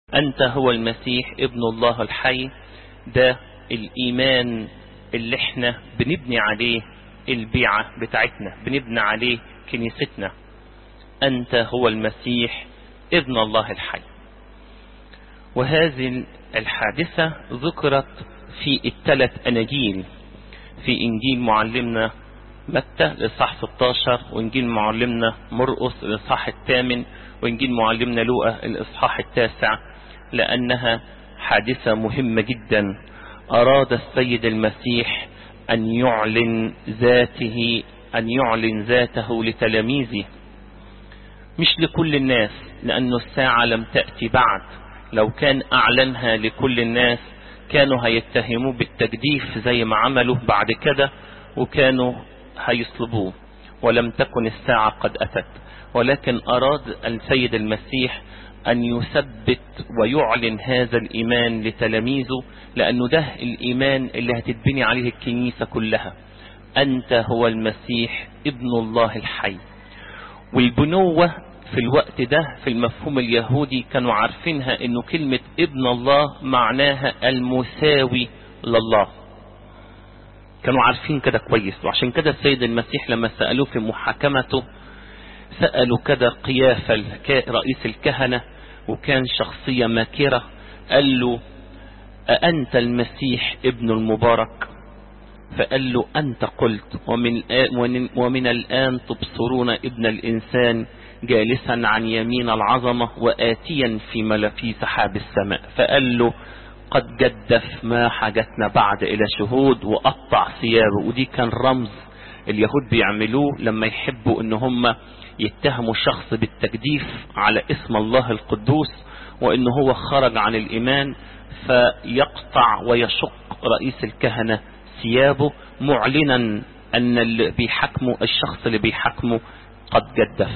أنت هو المسيح ابن الله الحي ده الإيمان اللي احنا بنبني عليه البيعة بتاعتنا بنبني عليه كنيستنا أنت هو المسيح ابن الله الحي وهذه الحادثة ذكرت في الثلاث أناجيل في إنجيل معلمنا متى الإصحاح 16 وإنجيل معلمنا مرقس الإصحاح الثامن وإنجيل معلمنا لوقا الإصحاح التاسع لأنها حادثة مهمة جدا أراد السيد المسيح أن يعلن ذاته أن يعلن ذاته لتلاميذه مش لكل الناس لأنه الساعة لم تأتي بعد لو كان أعلنها لكل الناس كانوا هيتهموه بالتجديف زي ما عملوا بعد كده وكانوا هيصلبوه ولم تكن الساعة قد أتت ولكن أراد السيد المسيح أن يثبت ويعلن هذا الإيمان لتلاميذه لأنه ده الإيمان اللي هتتبني عليه الكنيسة كلها أنت هو المسيح ابن الله الحي والبنوة في الوقت ده في المفهوم اليهودي كانوا عارفينها انه كلمة ابن الله معناها المساوي لله كانوا عارفين كده كويس وعشان كده السيد المسيح لما سألوه في محاكمته سألوا كده قيافة رئيس الكهنة وكان شخصية ماكرة قال له أأنت المسيح ابن المبارك فقال له أنت قلت ومن, ومن الآن تبصرون ابن الإنسان جالسا عن يمين العظمة وآتيا في ملفي سحاب السماء فقال له قد جدف ما حاجتنا بعد إلى شهود وقطع ثيابه ودي كان رمز اليهود بيعملوه لما يحبوا ان هم يتهموا شخص بالتجديف على اسم الله القدوس وان هو خرج عن الايمان فيقطع ويشق رئيس الكهنة ثيابه معلنا ان اللي بيحكمه الشخص اللي بيحكمه قد جدف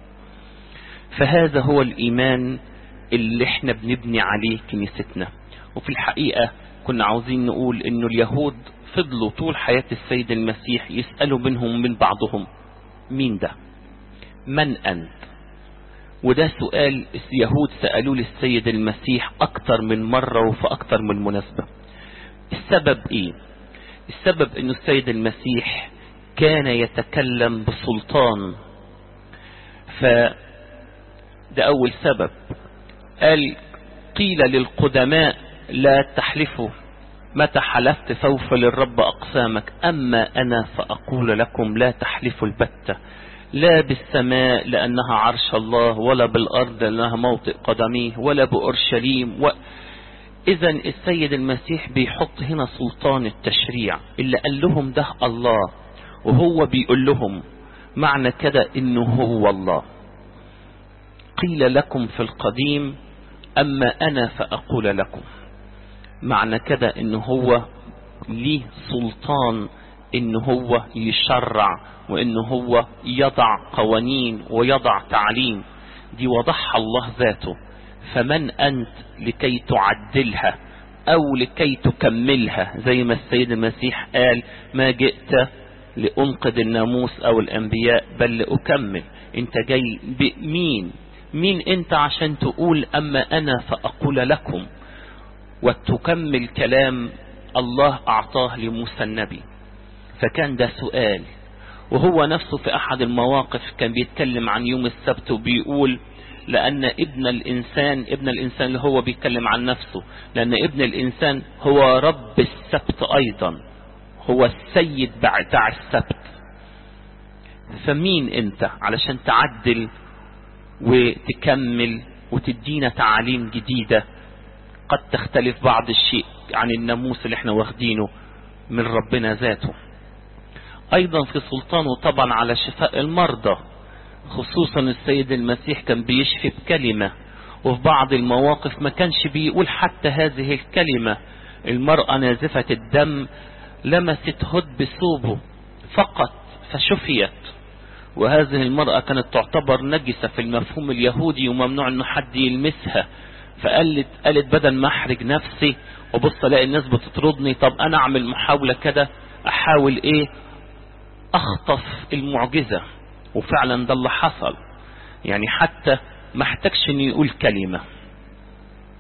فهذا هو الايمان اللي احنا بنبني عليه كنيستنا وفي الحقيقة كنا عاوزين نقول انه اليهود فضلوا طول حياة السيد المسيح يسألوا منهم من بعضهم مين ده من أنت وده سؤال اليهود سألوه للسيد المسيح أكتر من مرة وفي أكتر من مناسبة السبب إيه السبب أنه السيد المسيح كان يتكلم بسلطان فده أول سبب قال قيل للقدماء لا تحلفوا متى حلفت سوف للرب أقسامك أما أنا فأقول لكم لا تحلفوا البتة لا بالسماء لأنها عرش الله ولا بالأرض لأنها موطئ قدميه ولا بأورشليم و... إذا السيد المسيح بيحط هنا سلطان التشريع اللي قال لهم ده الله وهو بيقول لهم معنى كده إنه هو الله قيل لكم في القديم أما أنا فأقول لكم معنى كده إنه هو ليه سلطان إنه هو يشرع وإنه هو يضع قوانين ويضع تعليم دي وضعها الله ذاته فمن أنت لكي تعدلها أو لكي تكملها زي ما السيد المسيح قال ما جئت لأنقذ الناموس أو الأنبياء بل لأكمل أنت جاي بمين مين أنت عشان تقول أما أنا فأقول لكم وتكمل كلام الله أعطاه لموسى النبي فكان ده سؤال وهو نفسه في أحد المواقف كان بيتكلم عن يوم السبت وبيقول لأن ابن الإنسان ابن الإنسان اللي هو بيتكلم عن نفسه لأن ابن الإنسان هو رب السبت أيضا هو السيد بتاع السبت فمين انت علشان تعدل وتكمل وتدينا تعاليم جديدة قد تختلف بعض الشيء عن الناموس اللي احنا واخدينه من ربنا ذاته ايضا في سلطانه طبعا على شفاء المرضى خصوصا السيد المسيح كان بيشفي بكلمة وفي بعض المواقف ما كانش بيقول حتى هذه الكلمة المرأة نازفة الدم لمست هد بثوبه فقط فشفيت وهذه المرأة كانت تعتبر نجسة في المفهوم اليهودي وممنوع انه حد يلمسها فقالت قالت بدل ما احرج نفسي وبص الاقي الناس بتطردني طب انا اعمل محاولة كده احاول ايه اخطف المعجزة وفعلا ده اللي حصل يعني حتى ما احتاجش انه يقول كلمة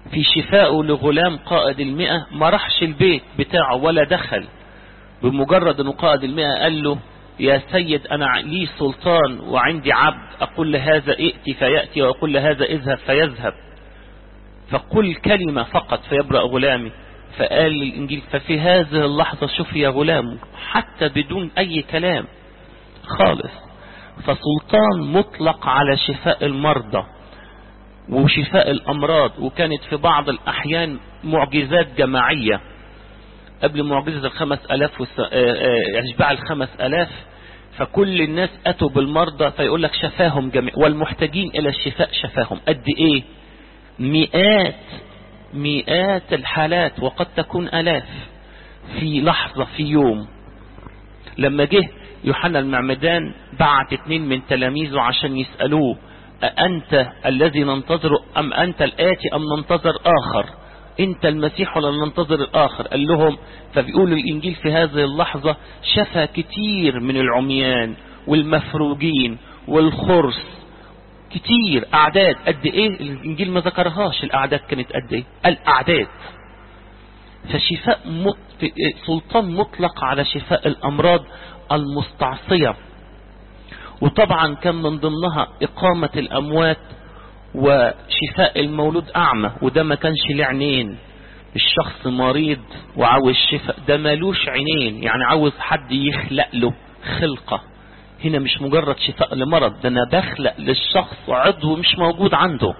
في شفائه لغلام قائد المئة ما راحش البيت بتاعه ولا دخل بمجرد انه قائد المئة قال له يا سيد انا لي سلطان وعندي عبد اقول لهذا ائتي فيأتي واقول لهذا اذهب فيذهب فقل كلمة فقط فيبرأ غلامي فقال الانجيل ففي هذه اللحظة شوف يا غلام حتى بدون اي كلام خالص فسلطان مطلق على شفاء المرضى وشفاء الامراض وكانت في بعض الاحيان معجزات جماعية قبل معجزة الخمس الاف وس... اشباع الخمس الاف فكل الناس اتوا بالمرضى فيقول لك شفاهم جميع والمحتاجين الى الشفاء شفاهم قد ايه مئات مئات الحالات وقد تكون الاف في لحظة في يوم لما جه يوحنا المعمدان بعت اتنين من تلاميذه عشان يسألوه أأنت الذي ننتظره أم أنت الآتي أم ننتظر آخر أنت المسيح ولا ننتظر الآخر قال لهم فبيقول الإنجيل في هذه اللحظة شفى كتير من العميان والمفروجين والخرس كتير أعداد قد إيه الإنجيل ما ذكرهاش الأعداد كانت قد إيه الأعداد فشفاء مط... سلطان مطلق على شفاء الأمراض المستعصية وطبعا كان من ضمنها إقامة الأموات وشفاء المولود أعمى وده ما كانش له عينين الشخص مريض وعاوز شفاء ده مالوش عينين يعني عاوز حد يخلق له خلقة هنا مش مجرد شفاء لمرض ده أنا بخلق للشخص عضو مش موجود عنده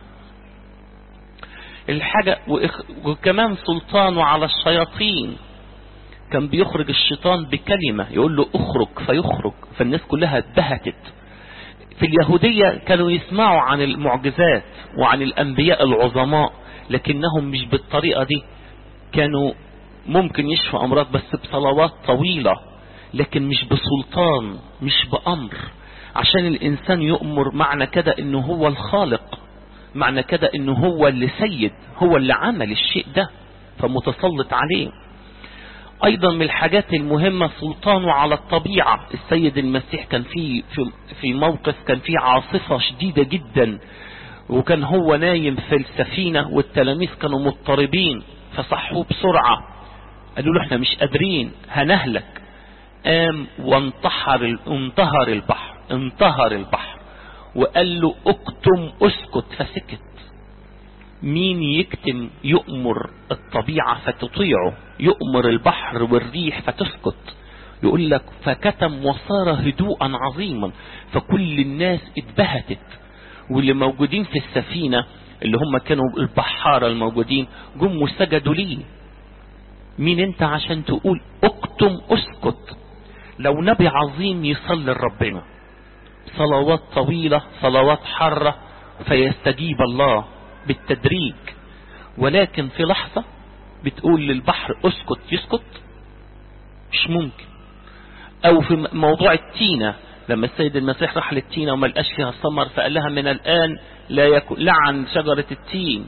الحاجة وكمان سلطانه على الشياطين كان بيخرج الشيطان بكلمة يقول له اخرج فيخرج فالناس كلها اتبهتت في اليهودية كانوا يسمعوا عن المعجزات وعن الأنبياء العظماء لكنهم مش بالطريقة دي كانوا ممكن يشفوا أمراض بس بصلوات طويلة لكن مش بسلطان مش بأمر عشان الإنسان يؤمر معنى كده إنه هو الخالق معنى كده إنه هو اللي سيد هو اللي عمل الشيء ده فمتسلط عليه ايضا من الحاجات المهمة سلطانه على الطبيعة السيد المسيح كان في في في موقف كان فيه عاصفة شديدة جدا وكان هو نايم في السفينة والتلاميذ كانوا مضطربين فصحوه بسرعة قالوا له احنا مش قادرين هنهلك قام وانتحر انتهر البحر انتهر البحر وقال له اكتم اسكت فسكت مين يكتم يؤمر الطبيعة فتطيعه يؤمر البحر والريح فتسكت يقول لك فكتم وصار هدوءا عظيما فكل الناس اتبهتت واللي موجودين في السفينة اللي هم كانوا البحارة الموجودين جم وسجدوا ليه مين انت عشان تقول اكتم اسكت لو نبي عظيم يصلي لربنا صلوات طويلة صلوات حارة فيستجيب الله بالتدريج ولكن في لحظة بتقول للبحر اسكت يسكت مش ممكن او في موضوع التينة لما السيد المسيح راح للتينة وما لقاش فيها ثمر فقال لها من الآن لا يكون لعن شجرة التين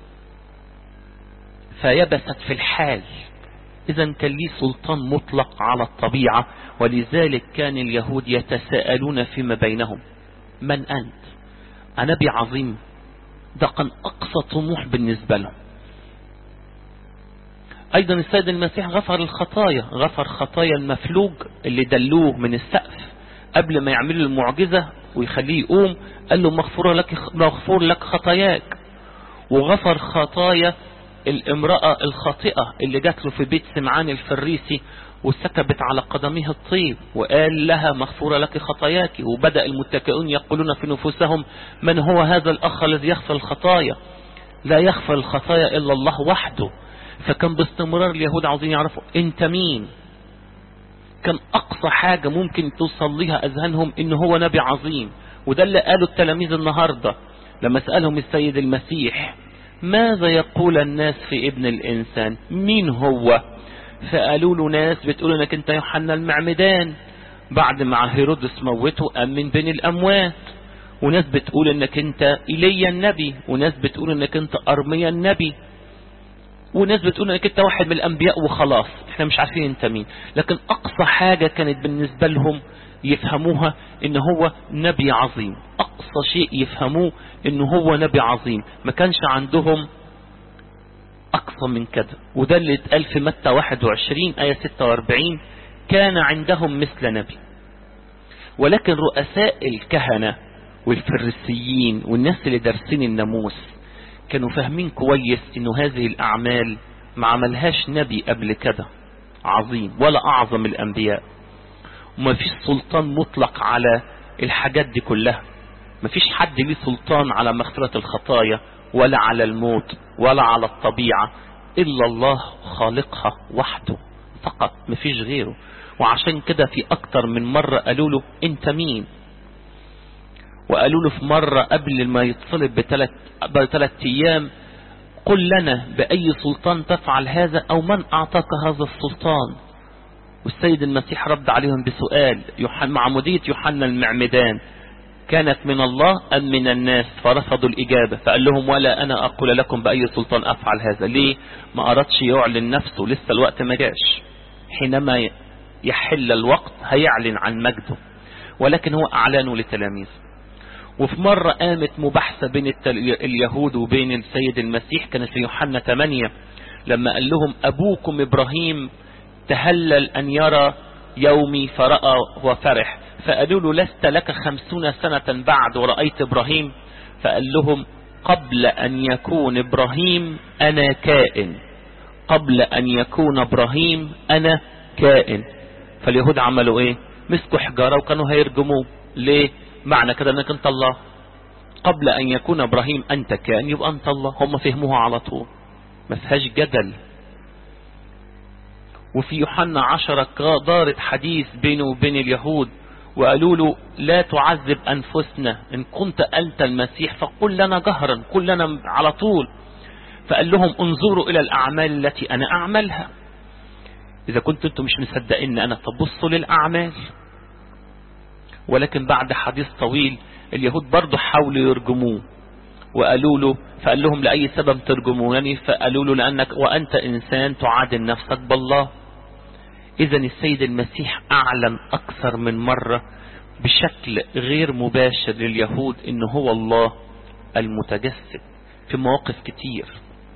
فيبست في الحال إذا كان ليه سلطان مطلق على الطبيعة ولذلك كان اليهود يتساءلون فيما بينهم من أنت أنبي عظيم ده كان أقصى طموح بالنسبة لهم أيضا السيد المسيح غفر الخطايا غفر خطايا المفلوج اللي دلوه من السقف قبل ما يعملوا المعجزة ويخليه يقوم قال له مغفور لك, مغفور لك خطاياك وغفر خطايا الامرأة الخاطئة اللي جات له في بيت سمعان الفريسي وسكبت على قدميه الطيب وقال لها مغفورة لك خطاياك وبدأ المتكئون يقولون في نفوسهم من هو هذا الأخ الذي يغفر الخطايا لا يغفر الخطايا إلا الله وحده فكان باستمرار اليهود عاوزين يعرفوا انت مين كان أقصى حاجة ممكن توصل لها أذهانهم إن هو نبي عظيم وده اللي قاله التلاميذ النهاردة لما سألهم السيد المسيح ماذا يقول الناس في ابن الإنسان مين هو فقالوا له ناس بتقول انك انت يوحنا المعمدان بعد ما هيرودس موته قام من بين الاموات وناس بتقول انك انت ايليا النبي وناس بتقول انك انت ارميا النبي وناس بتقول انك انت واحد من الانبياء وخلاص احنا مش عارفين انت مين لكن اقصى حاجة كانت بالنسبة لهم يفهموها ان هو نبي عظيم اقصى شيء يفهموه ان هو نبي عظيم ما كانش عندهم أعظم من كده وده اللي اتقال في متى 21 آية 46 كان عندهم مثل نبي ولكن رؤساء الكهنة والفريسيين والناس اللي دارسين الناموس كانوا فاهمين كويس انه هذه الاعمال ما عملهاش نبي قبل كده عظيم ولا اعظم الانبياء وما فيش سلطان مطلق على الحاجات دي كلها ما فيش حد ليه سلطان على مغفرة الخطايا ولا على الموت ولا على الطبيعة الا الله خالقها وحده فقط ما فيش غيره وعشان كده في اكتر من مرة قالوا له انت مين وقالوا له في مرة قبل ما يتصلب بثلاث بثلاث ايام قل لنا بأي سلطان تفعل هذا أو من أعطاك هذا السلطان والسيد المسيح رد عليهم بسؤال معمودية يوحنا المعمدان كانت من الله أم من الناس فرفضوا الإجابة فقال لهم ولا أنا أقول لكم بأي سلطان أفعل هذا ليه ما أردش يعلن نفسه لسه الوقت ما جاش حينما يحل الوقت هيعلن عن مجده ولكن هو أعلانه لتلاميذه وفي مرة قامت مباحثة بين اليهود وبين السيد المسيح كانت في يوحنا 8 لما قال لهم أبوكم إبراهيم تهلل أن يرى يومي فرأى وفرح فقالوا له لست لك خمسون سنة بعد ورأيت إبراهيم فقال لهم قبل أن يكون إبراهيم أنا كائن قبل أن يكون إبراهيم أنا كائن فاليهود عملوا إيه مسكوا حجارة وكانوا هيرجموه ليه معنى كده انك انت الله قبل ان يكون ابراهيم انت كان يبقى انت الله هم فهموها على طول ما فيهاش جدل وفي يوحنا عشرة دارت حديث بينه وبين اليهود وقالوا له لا تعذب أنفسنا إن كنت أنت المسيح فقل لنا جهرا قل لنا على طول فقال لهم انظروا إلى الأعمال التي أنا أعملها إذا كنتم أنتم مش مصدقين أنا تبصوا للأعمال ولكن بعد حديث طويل اليهود برضه حاولوا يرجموه وقالوا له فقال لهم لأي سبب ترجمونني فقالوا له لأنك وأنت إنسان تعادل نفسك بالله إذا السيد المسيح أعلن أكثر من مرة بشكل غير مباشر لليهود إنه هو الله المتجسد في مواقف كتير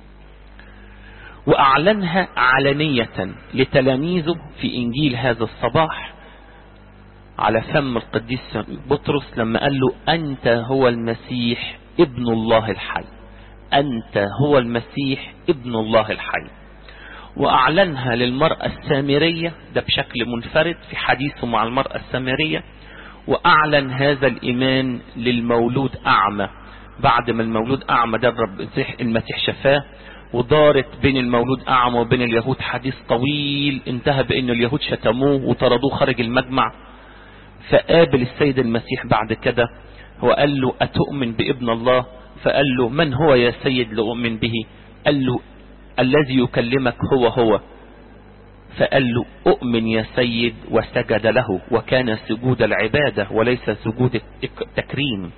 وأعلنها علنية لتلاميذه في إنجيل هذا الصباح على فم القديس بطرس لما قال له أنت هو المسيح ابن الله الحي أنت هو المسيح ابن الله الحي وأعلنها للمرأة السامرية ده بشكل منفرد في حديثه مع المرأة السامرية وأعلن هذا الإيمان للمولود أعمى بعد ما المولود أعمى ده الرب المسيح شفاه ودارت بين المولود أعمى وبين اليهود حديث طويل انتهى بأن اليهود شتموه وطردوه خارج المجمع فقابل السيد المسيح بعد كده وقال له أتؤمن بابن الله فقال له من هو يا سيد لأؤمن به قال له الذي يكلمك هو هو فقال له أؤمن يا سيد وسجد له وكان سجود العبادة وليس سجود التكريم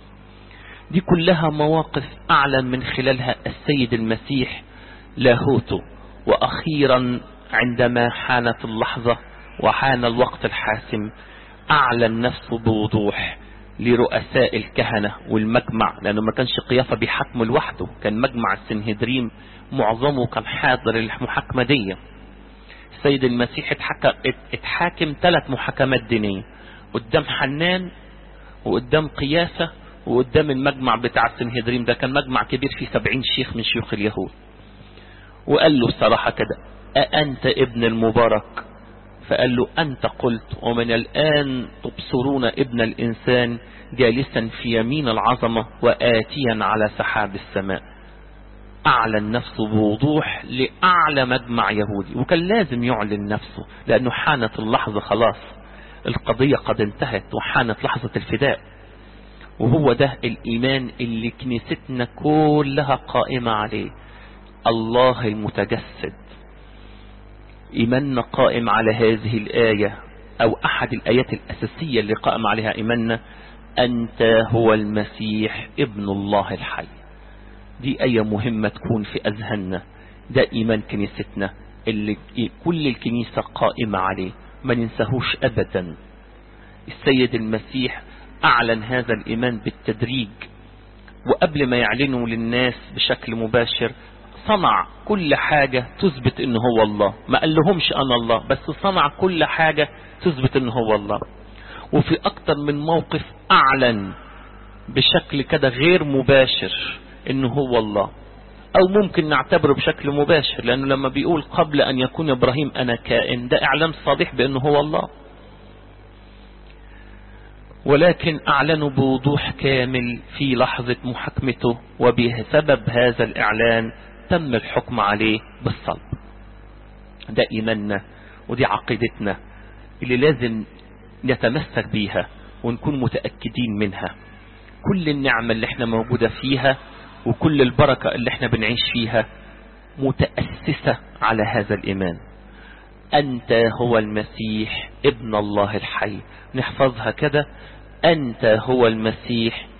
دي كلها مواقف أعلن من خلالها السيد المسيح لاهوته وأخيرا عندما حانت اللحظة وحان الوقت الحاسم أعلن نفسه بوضوح لرؤساء الكهنة والمجمع لأنه ما كانش قيافة بيحكمه لوحده كان مجمع السنهدريم معظمه كان حاضر المحاكمة دي السيد المسيح اتحاكم ثلاث محاكمات دينية قدام حنان وقدام قيافة وقدام المجمع بتاع السنهدريم ده كان مجمع كبير فيه سبعين شيخ من شيوخ اليهود وقال له الصراحة كده أأنت ابن المبارك فقال له أنت قلت ومن الآن تبصرون ابن الإنسان جالسا في يمين العظمة وآتيا على سحاب السماء أعلن نفسه بوضوح لأعلى مجمع يهودي وكان لازم يعلن نفسه لأنه حانت اللحظة خلاص القضية قد انتهت وحانت لحظة الفداء وهو ده الإيمان اللي كنيستنا كلها قائمة عليه الله المتجسد إيماننا قائم على هذه الآية أو أحد الآيات الأساسية اللي قائم عليها إيماننا أنت هو المسيح ابن الله الحي دي آية مهمة تكون في أذهاننا ده إيمان كنيستنا اللي كل الكنيسة قائمة عليه ما ننساهوش أبدا السيد المسيح أعلن هذا الإيمان بالتدريج وقبل ما يعلنه للناس بشكل مباشر صنع كل حاجة تثبت ان هو الله ما قال لهمش انا الله بس صنع كل حاجة تثبت ان هو الله وفي اكتر من موقف اعلن بشكل كده غير مباشر ان هو الله او ممكن نعتبره بشكل مباشر لانه لما بيقول قبل ان يكون ابراهيم انا كائن ده اعلان صريح بانه هو الله ولكن اعلنوا بوضوح كامل في لحظة محاكمته وبسبب هذا الاعلان تم الحكم عليه بالصلب ده ايماننا ودي عقيدتنا اللي لازم نتمسك بيها ونكون متأكدين منها كل النعمة اللي احنا موجودة فيها وكل البركة اللي احنا بنعيش فيها متأسسة على هذا الإيمان أنت هو المسيح ابن الله الحي نحفظها كده أنت هو المسيح